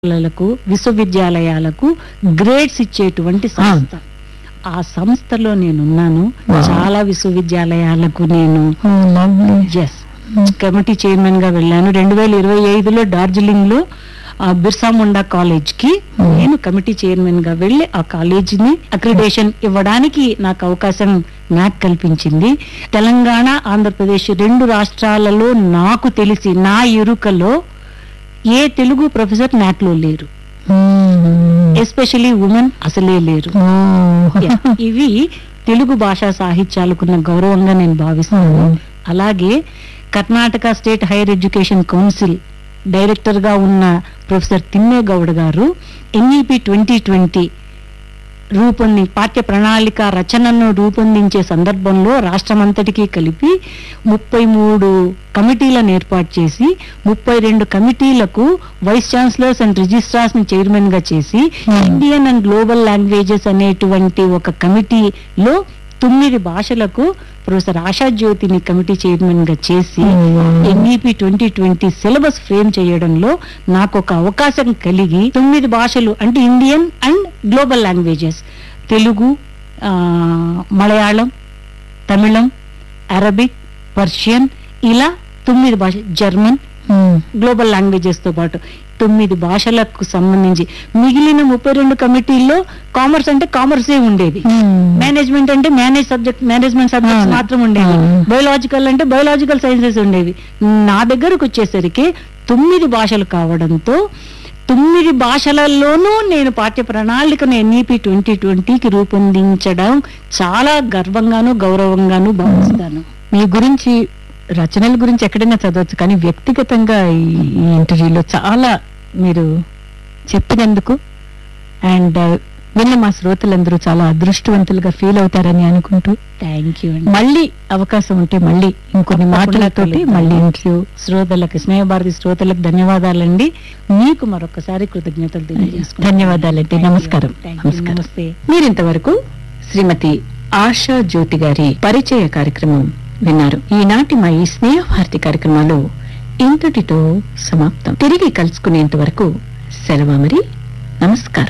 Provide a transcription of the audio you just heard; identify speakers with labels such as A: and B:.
A: లకు విశ్వవిద్యాలయాలకు గ్రేడ్స్ ఇచ్చేటువంటి సంస్థ ఆ సంస్థలో నేనున్నాను
B: Wow.
A: చాలా విశ్వవిద్యాలయాలకు నేను ఎస్ కమిటీ చైర్మన్ గా వెళ్ళాను రెండు వేల ఇరవై ఐదులో డార్జిలింగ్ లో ఆ, బిర్సా ముండా కాలేజ్ కి
B: Hmm.
A: నేను కమిటీ చైర్మన్ గా వెళ్ళి ఆ కాలేజీని అక్రిడేషన్ ఇవ్వడానికి నాకు అవకాశం నాకు కల్పించింది తెలంగాణ ఆంధ్రప్రదేశ్ రెండు రాష్ట్రాలలో నాకు తెలిసి నా ఎరుకలో ఏ తెలుగు ప్రొఫెసర్ నాక్ లో లేరు ఎస్పెషలీ ఉమెన్ అసలే లేరు Yeah. ఇవి తెలుగు భాషా సాహిత్యాలకున్న గౌరవంగా నేను భావిస్తాను అలాగే Karnataka state higher education council director గా ఉన్న ప్రొఫెసర్ తిమ్మేగౌడ్ గారు ఎన్ఈపి ట్వంటీ ట్వంటీ రూపొంది పాఠ్య ప్రణాళిక రచనను రూపొందించే సందర్భంలో రాష్ట్రమంతటికీ కలిపి ముప్పై మూడు కమిటీలను ఏర్పాటు చేసి ముప్పై రెండు కమిటీలకు వైస్ ఛాన్సలర్స్ అండ్ రిజిస్ట్రార్స్ ని చైర్మన్ గా చేసి
B: Hmm.
A: Indian and global languages అనేటువంటి ఒక కమిటీలో తొమ్మిది భాషలకు ప్రొఫెసర్ ఆశా జ్యోతిని కమిటీ చైర్మన్ గా చేసి NEP twenty twenty syllabus frame చేయడంలో నాకు ఒక అవకాశం కలిగి తొమ్మిది భాషలు అంటే Indian and global languages Telugu ఆ, మలయాళం తమిళం అరబిక్ పర్షియన్ ఇలా తొమ్మిది భాష జర్మన్ గ్లోబల్ లాంగ్వేజెస్ తో పాటు తొమ్మిది భాషలకు సంబంధించి మిగిలిన ముప్పై రెండు కమిటీల్లో కామర్స్ అంటే కామర్సే ఉండేది మేనేజ్మెంట్ అంటే మేనేజ్ సబ్జెక్ట్ మేనేజ్మెంట్ సబ్జెక్ట్స్
B: అవును.
A: మాత్రం ఉండేవి
B: అవును.
A: బయోలాజికల్ అంటే బయోలాజికల్ సైన్సెస్ ఉండేవి నా దగ్గరకు వచ్చేసరికి తొమ్మిది భాషలు కావడంతో తొమ్మిది భాషలలోనూ నేను పాఠ్య ప్రణాళికను ఎన్ఈపి ట్వంటీ ట్వంటీకి రూపొందించడం చాలా గర్వంగాను గౌరవంగాను భావిస్తాను
B: మీ గురించి రచనల గురించి ఎక్కడైనా చదవచ్చు కానీ వ్యక్తిగతంగా ఈ ఈ ఇంటర్వ్యూలో చాలా మీరు చెప్పినందుకు అండ్ విన్న మా శ్రోతలందరూ చాలా అదృష్టవంతులుగా ఫీల్ అవుతారని అనుకుంటూ
A: థ్యాంక్ యూ అండి
B: మళ్ళీ అవకాశం ఉంటే మళ్ళీ ఇంకొన్ని
A: తప్పకుండా
B: మాటలతోటి
A: కలుద్దాం.
B: మళ్ళీ ఇంటర్వ్యూ
A: శ్రోతలకు స్నేహభారతి శ్రోతలకు ధన్యవాదాలండి మీకు మరొకసారి కృతజ్ఞతలు తెలియజేసుకుంటాను
B: ధన్యవాదాలండి నమస్కారం నమస్కారం
A: నమస్తే
B: మీరింతవరకు శ్రీమతి ఆశా జ్యోతి గారి పరిచయ కార్యక్రమం విన్నారు ఈనాటి మా ఈ స్నేహ భారతి కార్యక్రమాలు ఇంతటితో సమాప్తం తిరిగి కలుసుకునేంత వరకు సెలవు మరి నమస్కారం